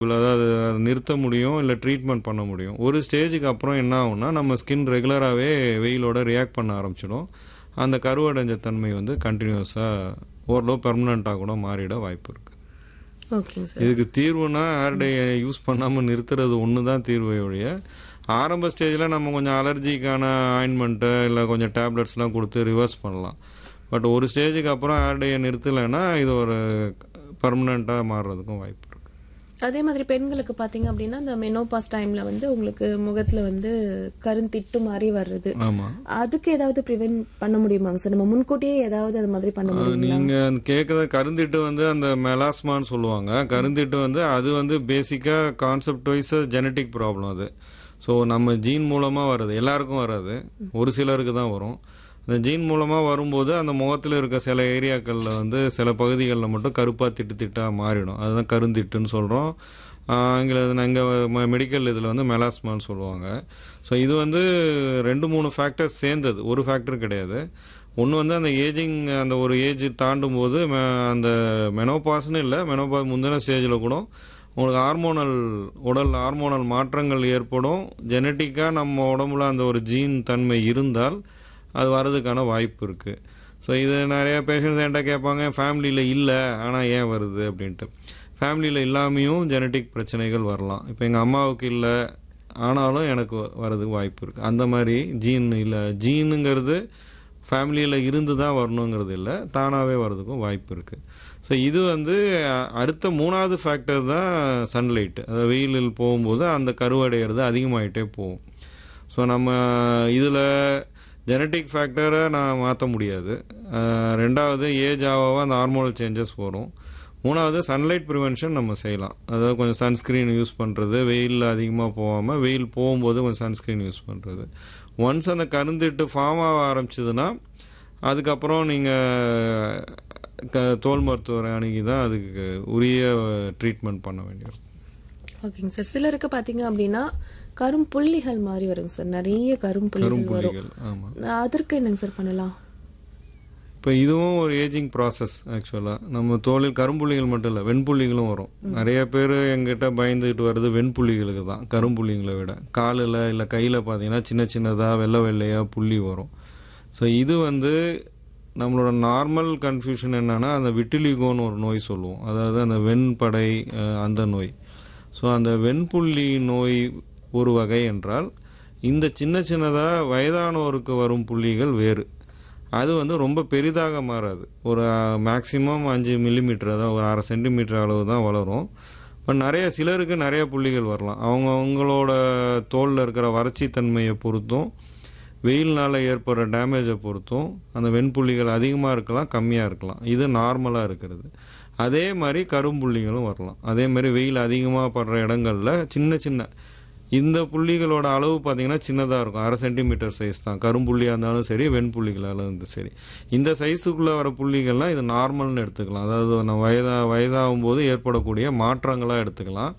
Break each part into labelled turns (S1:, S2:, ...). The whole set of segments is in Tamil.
S1: அதாவது அதை நிறுத்த முடியும் இல்லை ட்ரீட்மெண்ட் பண்ண முடியும் ஒரு ஸ்டேஜுக்கு அப்புறம் என்ன ஆகும்னா நம்ம ஸ்கின் ரெகுலராகவே வெயிலோட ரியாக்ட் பண்ண ஆரம்பிச்சிடும் அந்த கருவடைஞ்ச தன்மை வந்து கண்டினியூஸாக ஓரளவு பெர்மனண்ட்டாக கூட மாறிட வாய்ப்பு இருக்குது
S2: ஓகேங்க சார்
S1: இதுக்கு தீர்வுனா ஹேர் டை யூஸ் பண்ணாமல் நிறுத்துறது ஒன்று தான் தீர்வை ஒழிய ஆரம்ப ஸ்டேஜில் நம்ம கொஞ்சம் அலர்ஜிக்கான ஆயின்மெண்ட்டு இல்லை கொஞ்சம் டேப்லெட்ஸ்லாம் கொடுத்து ரிவர்ஸ் பண்ணலாம் பட் ஒரு ஸ்டேஜுக்கு அப்புறம் ஹேர் டையை நிறுத்தலைன்னா இது ஒரு பர்மனெண்ட்டாக மாறுறதுக்கும் வாய்ப்பு இருக்குது
S2: அதே மாதிரி பெண்களுக்கு பாத்தீங்க அப்படின்னா இந்த மெனோபாஸ் டைம்ல வந்து உங்களுக்கு முகத்துல வந்து கருந்திட்டு மாதிரி வர்றது
S1: ஆமாம்
S2: அதுக்கு ஏதாவது ப்ரிவென்ட் பண்ண முடியுமாங்க சார் நம்ம முன்கூட்டியே ஏதாவது அது மாதிரி பண்ண முடியுமா
S1: நீங்க கேட்குற கருந்திட்டு வந்து அந்த மெலாஸ்மான்னு சொல்லுவாங்க கருந்திட்டு வந்து அது வந்து பேசிக்கா கான்செப்ட் வைஸ் ஜெனட்டிக் ப்ராப்ளம் அது ஸோ நம்ம ஜீன் மூலமா வர்றது எல்லாருக்கும் வராது ஒரு சிலருக்கு தான் வரும் அந்த ஜீன் மூலமா வரும்போது அந்த முகத்தில் இருக்க சில ஏரியாக்களில் வந்து சில பகுதிகளில் மட்டும் கருப்பா திட்டு திட்டா மாறிடும் அதுதான் கருந்திட்டுன்னு சொல்றோம் ஆங்கில எங்கள் மெடிக்கல் இதில் வந்து மெலாஸ்மான்னு சொல்லுவாங்க ஸோ இது வந்து ரெண்டு மூணு ஃபேக்டர் சேர்ந்தது ஒரு ஃபேக்டர் கிடையாது ஒன்று வந்து அந்த ஏஜிங் அந்த ஒரு ஏஜ் தாண்டும் போது ம- அந்த மெனோபாஸ்னு இல்லை மெனோபாஸ் முந்தின ஸ்டேஜில் கூட உங்களுக்கு ஹார்மோனல் உடல் ஹார்மோனல் மாற்றங்கள் ஏற்படும் ஜெனட்டிக்காக நம்ம உடம்புல அந்த ஒரு ஜீன் தன்மை இருந்தால் அது வர்றதுக்கான வாய்ப்பு இருக்குது ஸோ இது நிறைய பேஷண்ட்ஸ் என்கிட்ட கேட்பாங்க ஃபேமிலியில் இல்லை ஆனால் ஏன் வருது அப்படின்ட்டு ஃபேமிலியில் இல்லாமையும் ஜெனட்டிக் பிரச்சனைகள் வரலாம் இப்போ எங்கள் அம்மாவுக்கு இல்லை ஆனாலும் எனக்கு வரதுக்கு வாய்ப்பு இருக்குது அந்த மாதிரி ஜீன் இல்லை ஜீனுங்கிறது ஃபேமிலியில் இருந்து தான் வரணுங்கிறது இல்லை தானாகவே வர்றதுக்கும் வாய்ப்பு இருக்குது ஸோ இது வந்து அ- அடுத்த மூணாவது ஃபேக்டர் தான் சன்லைட் அதாவது வெயிலில் போகும்போது அந்த கருவடைகிறது அதிகமாயிட்டே போகும் ஸோ நம்ம இதில் ஜெனட்டிக் ஃபேக்டரை நான் மாற்ற முடியாது அஹ் ரெண்டாவது ஏஜ் ஆவாக அந்த ஹார்மோனல் சேஞ்சஸ் வரும் மூணாவது சன்லைட் ப்ரிவென்ஷன் நம்ம செய்யலாம் அதாவது கொஞ்சம் சன்ஸ்க்ரீன் யூஸ் பண்ணுறது வெயிலில் அதிகமாக போகாமல் வெயில் போகும்போது கொஞ்சம் சன்ஸ்க்ரீன் யூஸ் பண்ணுறது ஒன்ஸ் அந்த கருந்திட்டு ஃபார்ம் ஆக ஆரம்பிச்சதுன்னா அதுக்கப்புறம் நீங்கள் க தோல் மருத்துவரை அணுகி தான் அதுக்கு உரிய ட்ரீட்மெண்ட் பண்ண வேண்டியிருக்கும்
S2: ஓகேங்க சார் சிலருக்கு பாத்தீங்க அப்படின்னா கரும்புள்ளிகள் மாதிரி வருங்க சார் நிறைய கரும்புள்ளிகள் வரும்
S1: கரும்புள்ளிகள் ஆமாம்
S2: அதற்கு என்னங்க சார் பண்ணலாம்
S1: இப்போ இதுவும் ஒரு ஏஜிங் ப்ராசஸ் ஆக்சுவலாக நம்ம தோலில் கரும்புள்ளிகள் மட்டும் இல்லை வெண்புள்ளிகளும் வரும் நிறைய பேர் எங்கிட்ட பயந்துக்கிட்டு வர்றது வெண்புள்ளிகளுக்கு தான் கரும்புள்ளிங்களை விட காலில் இல்லை கையில் பார்த்தீங்கன்னா சின்ன சின்னதாக வெள்ளை வெள்ளையாக புள்ளி வரும் ஸோ இது வந்து நம்மளோட நார்மல் கன்ஃபியூஷன் என்னன்னா அந்த விட்டிலிகோன்னு ஒரு நோய் சொல்லுவோம் அதாவது அந்த வெண்படை அஹ், அந்த நோய் ஸோ அந்த வெண்புள்ளி நோய் ஒரு வகை என்றால் இந்த சின்ன சின்னதாக வயதானோருக்கு வரும் புள்ளிகள் வேறு அது வந்து ரொம்ப பெரிதாக மாறாது ஒரு மேக்ஸிமம் அஞ்சு மில்லிமீட்டர் அதாவது ஒரு அரை சென்டிமீட்டர் அளவு தான் வளரும் இப்போ நிறைய சிலருக்கு நிறைய புள்ளிகள் வரலாம் அவங்க அவங்களோட தோலில் இருக்கிற வறட்சி தன்மையை பொறுத்தும் வெயில்னால ஏற்படுற டேமேஜை பொறுத்தும் அந்த வெண்புள்ளிகள் அதிகமாக இருக்கலாம் கம்மியாக இருக்கலாம் இது நார்மலாக இருக்கிறது அதே மாதிரி கரும்புள்ளிகளும் வரலாம் அதே மாதிரி வெயில் அதிகமாக படுற இடங்கள்ல சின்ன சின்ன இந்த புள்ளிகளோட அளவு பார்த்தீங்கன்னா சின்னதாக இருக்கும் அரை சென்டிமீட்டர் சைஸ் தான் கரும்புள்ளியாக இருந்தாலும் சரி வெண்புள்ளிகளாக இருந்தாலும் சரி இந்த சைஸுக்குள்ளே வர புள்ளிகள்லாம் இது நார்மல்னு எடுத்துக்கலாம் அதாவது நம்ம வயதா வயதாகும் போது ஏற்படக்கூடிய மாற்றங்களாக எடுத்துக்கலாம்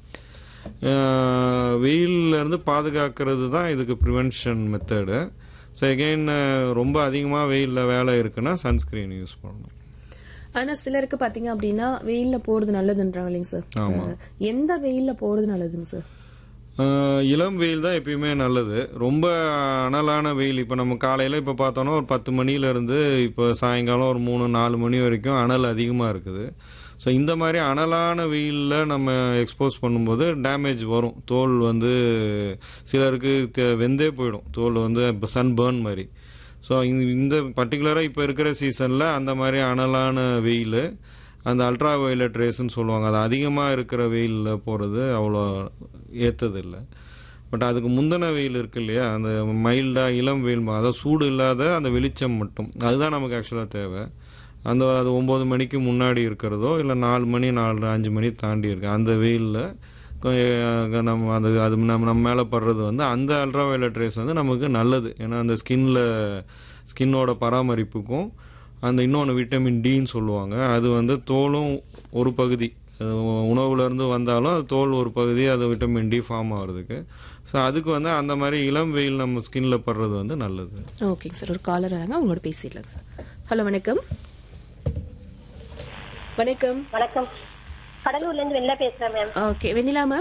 S1: அஹ் வெயில்ல இருந்து பாதுகாக்கிறது தான் இதுக்கு ப்ரிவென்ஷன் மெத்தடு ஸோ எகெயின் ரொம்ப அதிகமாக வெயிலில் வேலை இருக்குன்னா சன்ஸ்கிரீன் யூஸ் பண்ணணும்
S2: ஆனா சிலருக்கு பாத்தீங்க அப்படின்னா வெயில்ல போறது நல்லதுன்றாங்க இல்லைங்க சார்
S1: ஆமா.
S2: அஹ் எந்த வெயில்ல போறது நல்லதுங்க சார்
S1: ஆஹ் இளம் வெயில் தான் எப்பயுமே நல்லது ரொம்ப அனலான வெயில் இப்போ நம்ம காலையில் இப்போ பார்த்தோன்னா ஒரு பத்து மணிலேருந்து இப்போ சாயங்காலம் ஒரு மூணு நாலு மணி வரைக்கும் அனல் அதிகமாக இருக்குது ஸோ இந்த மாதிரி அனலான வெயிலில் நம்ம எக்ஸ்போஸ் பண்ணும்போது டேமேஜ் வரும் தோல் வந்து சிலருக்கு தெ- வெந்தே போயிடும் தோல் வந்து இப்போ சன் பேர்ன் மாதிரி ஸோ இந்த பர்டிகுலராக இப்போ இருக்கிற சீசனில் அந்த மாதிரி அனலான வெயில் அந்த அல்ட்ரா வயலட் ரேஸ்ன்னு சொல்லுவாங்க அது அதிகமாக இருக்கிற வெயிலில் போகிறது அவ்வளோ ஏற்றது இல்லை பட் அதுக்கு முந்தின வெயில் இருக்கு இல்லையா அந்த மைல்டாக இளம் வெயில் மா- அதாவது சூடு இல்லாத அந்த வெளிச்சம் மட்டும் அதுதான் நமக்கு ஆக்சுவலாக தேவை அந்த அது ஒம்பது மணிக்கு முன்னாடி இருக்கிறதோ இல்லை நாலு மணி நாலு அஞ்சு மணி தாண்டி இருக்கு அந்த வெயிலில் நம்ம அது அது நம்ம நம்ம மேலே படுறது வந்து அந்த அல்ட்ரா வயலட் ரேஸ் வந்து நமக்கு நல்லது ஏன்னா அந்த ஸ்கின்ல ஸ்கின்னோட பராமரிப்புக்கும் அந்த இன்னொன்று விட்டமின் டின்னு சொல்லுவாங்க அது வந்து தோலும் ஒரு பகுதி அது உணவுல இருந்து வந்தாலும் அது தோல் ஒரு பகுதி அது விட்டமின் டி ஃபார்ம் ஆகிறதுக்கு ஸோ அதுக்கு வந்து அந்த மாதிரி இளம் வெயில் நம்ம ஸ்கின்ல படுறது வந்து நல்லது
S2: ஓகேங்க சார் ஒரு காலர் வராங்க அவங்களோட பேசிடலாங்க சார் ஹலோ வணக்கம் வணக்கம்
S3: வணக்கம் கடலூர்ல இருந்து வெளில பேசுறேன் மேம்
S2: ஓகே வெண்ணிலா மேம்